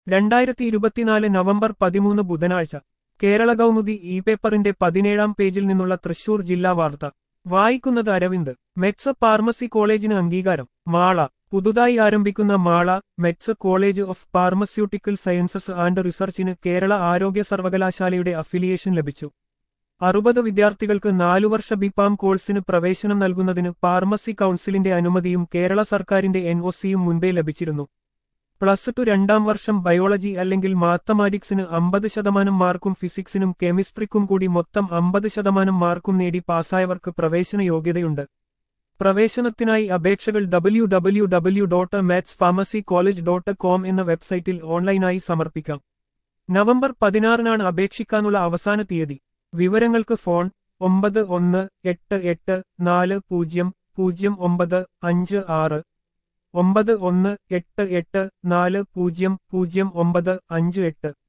രണ്ടായിരത്തി ഇരുപത്തിനാല് നവംബർ പതിമൂന്ന് ബുധനാഴ്ച കേരള കൗമുദി ഇ പേപ്പറിന്റെ പതിനേഴാം പേജിൽ നിന്നുള്ള തൃശൂർ ജില്ലാ വാർത്ത വായിക്കുന്നത് അരവിന്ദ് മെറ്റ്സ് ഫാർമസി കോളേജിന് അംഗീകാരം മാള പുതുതായി ആരംഭിക്കുന്ന Mala Mets college of pharmaceutical sciences and റിസർച്ചിന് കേരള ആരോഗ്യ സർവകലാശാലയുടെ അഫിലിയേഷൻ ലഭിച്ചു അറുപത് വിദ്യാർത്ഥികൾക്ക് നാലുവർഷ ബിപാം കോഴ്സിന് പ്രവേശനം നൽകുന്നതിന് ഫാർമസി കൗൺസിലിന്റെ അനുമതിയും കേരള സർക്കാരിന്റെ എൻഒസിയും മുൻപേ ലഭിച്ചിരുന്നു പ്ലസ് ടു രണ്ടാം വർഷം ബയോളജി അല്ലെങ്കിൽ മാത്തമാറ്റിക്സിന് അമ്പത് ശതമാനം മാർക്കും ഫിസിക്സിനും കെമിസ്ട്രിക്കും കൂടി മൊത്തം അമ്പത് ശതമാനം മാർക്കും നേടി പാസ്സായവർക്ക് പ്രവേശന യോഗ്യതയുണ്ട് പ്രവേശനത്തിനായി അപേക്ഷകൾ W W W dot maths pharmacy college dot com എന്ന വെബ്സൈറ്റിൽ ഓൺലൈനായി സമർപ്പിക്കാം നവംബർ പതിനാറിനാണ് അപേക്ഷിക്കാനുള്ള അവസാന തീയതി വിവരങ്ങൾക്ക് ഫോൺ ഒമ്പത് ഒന്ന് എട്ട് എട്ട് നാല് പൂജ്യം പൂജ്യം ഒമ്പത് അഞ്ച് ആറ് ഒമ്പത് ഒന്ന് എട്ട് എട്ട് നാല് പൂജ്യം പൂജ്യം ഒമ്പത് അഞ്ച് എട്ട്